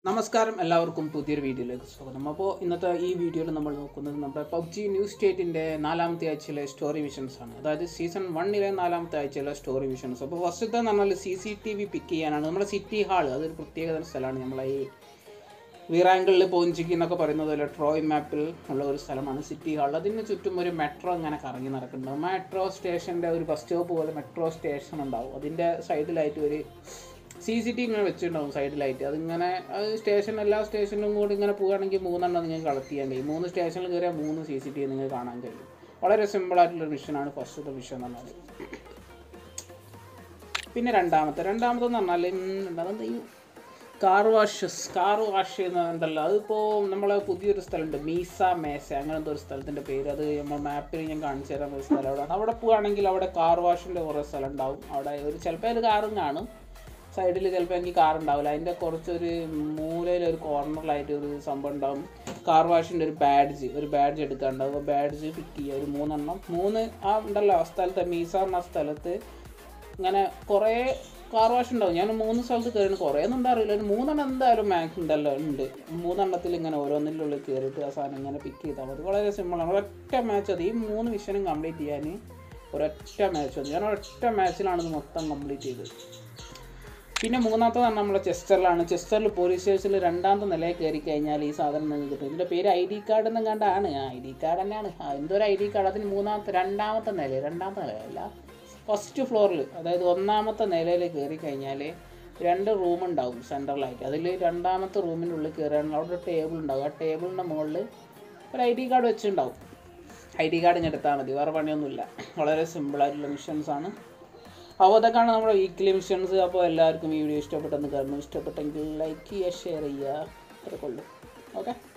നമസ്കാരം എല്ലാവർക്കും പുതിയൊരു വീഡിയോയിലേക്ക് സ്വാഗതം അപ്പോൾ ഇന്നത്തെ ഈ വീഡിയോയിൽ നമ്മൾ നോക്കുന്നത് നമ്മുടെ പബ്ജി ന്യൂ സ്റ്റേറ്റിൻ്റെ നാലാമത്തെ ആഴ്ചയിലെ സ്റ്റോറി വിഷൻസ് ആണ് അതായത് സീസൺ വണ്ണിലെ നാലാമത്തെ ആഴ്ചയിലെ സ്റ്റോറി വിഷൻസ് അപ്പോൾ ഫസ്റ്റത്തെ എന്ന് പറഞ്ഞാൽ C C T V pick ചെയ്യാനാണ് നമ്മുടെ സിറ്റി ഹാൾ അതൊരു പ്രത്യേകതര സ്ഥലമാണ് നമ്മളെ ഈ വീറാങ്കിളിൽ പോഞ്ചിക്ക് എന്നൊക്കെ പറയുന്നത് പോലെ ട്രോയ് മാപ്പിൽ ഉള്ള ഒരു സ്ഥലമാണ് സിറ്റി ഹാൾ അതിന് ചുറ്റും ഒരു മെട്രോ ഇങ്ങനെ കറങ്ങി നടക്കുന്നുണ്ട് മെട്രോ സ്റ്റേഷൻ്റെ ഒരു ബസ് സ്റ്റോപ്പ് പോലെ മെട്രോ സ്റ്റേഷൻ ഉണ്ടാവും അതിൻ്റെ സൈഡിലായിട്ട് ഒരു സി സി ടി ഇങ്ങനെ വെച്ചിട്ടുണ്ടാവും സൈഡിലായിട്ട് അതിങ്ങനെ അത് സ്റ്റേഷൻ എല്ലാ സ്റ്റേഷനിലും കൂടി ഇങ്ങനെ പോവുകയാണെങ്കിൽ മൂന്നെണ്ണം നിങ്ങൾക്ക് കളക്ട് ചെയ്യാൻ കഴിയും മൂന്ന് സ്റ്റേഷനിൽ കയറിയാൽ മൂന്ന് സി സി ടി നിങ്ങൾക്ക് കാണാൻ കഴിയും വളരെ സിമ്പിളായിട്ടുള്ള മിഷനാണ് ഫസ്റ്റത്തെ മിഷൻ എന്ന് പറഞ്ഞാൽ പിന്നെ രണ്ടാമത്തെ രണ്ടാമത്തെന്ന് പറഞ്ഞാൽ ഉം, അതെന്താ ഈ കാർ വാഷസ് കാർ വാഷ് എന്ന് ഉണ്ടല്ലോ അതിപ്പോൾ നമ്മളെ പുതിയൊരു സ്ഥലമുണ്ട് മീസ മേസ അങ്ങനത്തെ ഒരു സ്ഥലത്തിൻ്റെ പേര് അത് നമ്മൾ മാപ്പിൽ ഞാൻ കാണിച്ചു തരാൻ ഒരു സ്ഥലം അവിടെ അവിടെ പോവുകയാണെങ്കിൽ അവിടെ കാർ വാഷിൻ്റെ കുറേ സ്ഥലം ഉണ്ടാവും അവിടെ ഒരു ചിലപ്പോൾ ഒരു കാറും കാണും സൈഡിൽ ചിലപ്പോൾ എനിക്ക് കാർ ഉണ്ടാവില്ല അതിൻ്റെ കുറച്ചൊരു മൂലയിൽ ഒരു കോർണറിലായിട്ട് ഒരു സംഭവം ഉണ്ടാവും കാർ വാഷിൻ്റെ ഒരു ബാഡ്ജ് ഒരു ബാഡ്ജ് എടുക്കാനുണ്ടാവും അപ്പോൾ ബാഡ്ജ് പിക്ക് ചെയ്യുക ഒരു മൂന്നെണ്ണം മൂന്ന് ആ ഉണ്ടല്ലോ ആ സ്ഥലത്ത് മീസ എന്ന സ്ഥലത്ത് ഇങ്ങനെ കുറേ കാർ വാഷ് ഉണ്ടാവും ഞാൻ മൂന്ന് സ്ഥലത്ത് കയറി കുറേ ഒന്നും ഉണ്ടാവില്ല ഒരു മൂന്നെണ്ണം എന്തായാലും മാക്സ് ഉണ്ടല്ലോ ഉണ്ട് മൂന്നെണ്ണത്തിൽ ഇങ്ങനെ ഓരോന്നിനുള്ളിൽ കയറിയിട്ട് ആ സാധനം ഇങ്ങനെ പിക്ക് ചെയ്താൽ മതി വളരെ സിമ്പിളാണ് ഒരൊറ്റ മാച്ച് അത് ഈ മൂന്ന് മിഷനും കംപ്ലീറ്റ് ചെയ്യാൻ ഒരൊറ്റ മാച്ച് മതി ഞാൻ ഒരൊറ്റ മാച്ചിലാണ് ഇത് മൊത്തം കംപ്ലീറ്റ് ചെയ്തത് പിന്നെ മൂന്നാമത്തതാണ് നമ്മളെ ചെസ്റ്ററിലാണ് ചെസ്റ്ററിൽ പോലീസ് സ്റ്റേഷനിൽ രണ്ടാമത്തെ നിലയിൽ കയറി കഴിഞ്ഞാൽ ഈ സാധനം നിങ്ങൾക്ക് കിട്ടും ഇതിൻ്റെ പേര് ഐ ഡി കാർഡ് എന്നും കണ്ടാണ് ആ ഐ ഡി കാർഡ് തന്നെയാണ് ആ എന്തൊരു ഐ ഡി കാർഡ് അതിന് മൂന്നാമത്തെ രണ്ടാമത്തെ നില രണ്ടാമത്തെ നിലയല്ല ഫസ്റ്റ് ഫ്ലോറിൽ അതായത് ഒന്നാമത്തെ നിലയിൽ കയറി കഴിഞ്ഞാൽ രണ്ട് റൂം ഉണ്ടാവും സെൻട്രലായിട്ട് അതിൽ രണ്ടാമത്തെ റൂമിൻ്റെ ഉള്ളിൽ കയറുകയാണെങ്കിൽ അവിടെ ഒരു ടേബിൾ ഉണ്ടാവും ആ ടേബിളിൻ്റെ മുകളിൽ ഒരു ഐ ഡി കാർഡ് വെച്ചിട്ടുണ്ടാവും ഐ ഡി കാർഡ് ഇങ്ങനെ എടുത്താൽ മതി വേറെ പണിയൊന്നുമില്ല വളരെ സിമ്പിളായിട്ടുള്ള മിഷൻസ് ആണ് അപ്പോൾ അതൊക്കെയാണ് നമ്മുടെ വീക്ക്ലി മിഷൻസ് അപ്പോൾ എല്ലാവർക്കും ഈ വീഡിയോ ഇഷ്ടപ്പെട്ടെന്ന് കാരണം ഇഷ്ടപ്പെട്ടെങ്കിൽ ലൈക്ക് ചെയ്യുക ഷെയർ ചെയ്യുക അത്രയൊക്കെ ഉള്ളൂ ഓക്കെ